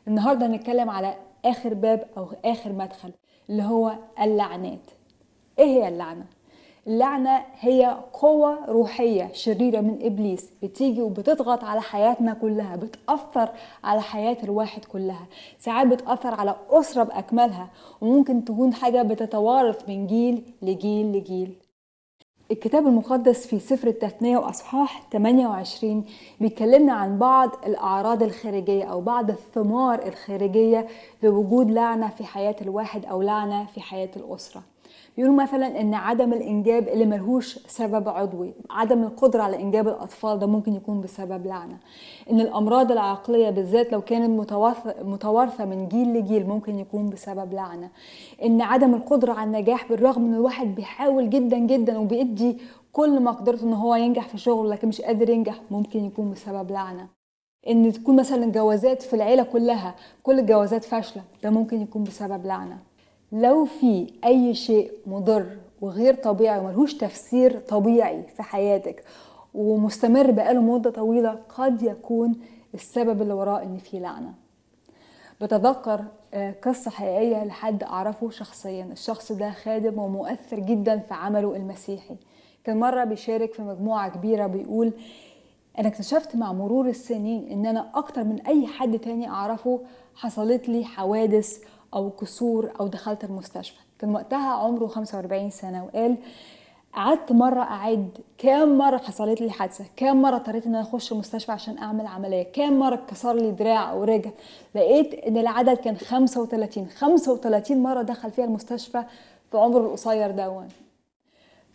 النهارده هنتكلم على اخر باب او اخر مدخل اللي هو اللعنات ايه هي اللعنه اللعنه هي قوه روحيه شريره من ابليس بتيجي وبتضغط على حياتنا كلها بتاثر على حياه الواحد كلها ساعات بتاثر على اسره باكملها وممكن تكون حاجه بتتوارث من جيل لجيل لجيل الكتاب المقدس في سفر التثنية وأصحاح 28 بيكلمنا عن بعض الأعراض الخارجية أو بعض الثمار الخارجية لوجود لعنة في حياة الواحد أو لعنة في حياة الأسرة بيقولوا مثلا ان عدم الانجاب اللي ملهوش سبب عضوي عدم القدره على انجاب الاطفال ده ممكن يكون بسبب لعنه ان الامراض العقليه بالذات لو كانت متوارثه من جيل لجيل ممكن يكون بسبب لعنه ان عدم القدره على النجاح بالرغم ان الواحد بيحاول جدا جدا وبيدي كل ما قدرته ان هو ينجح في شغله لكن مش قادر ينجح ممكن يكون بسبب لعنه ان تكون مثلا جوازات في العيله كلها كل الجوازات فاشله ده ممكن يكون بسبب لعنه لو في اي شيء مضر وغير طبيعي وملهوش تفسير طبيعي في حياتك ومستمر بقاله مدة طويلة قد يكون السبب اللي وراه ان في لعنة بتذكر قصة حقيقية لحد أعرفه شخصيا الشخص ده خادم ومؤثر جدا في عمله المسيحي كان مرة بيشارك في مجموعة كبيرة بيقول أنا اكتشفت مع مرور السنين إن أنا أكتر من أي حد تاني أعرفه حصلت لي حوادث او كسور او دخلت المستشفى كان وقتها عمره 45 سنه وقال قعدت مرة أعد كام مرة حصلت لي حادثة كام مرة اضطريت إن أنا أخش المستشفى عشان أعمل عملية كام مرة اتكسر لي دراع أو رجل لقيت إن العدد كان 35 35 مرة دخل فيها المستشفى في عمره القصير دون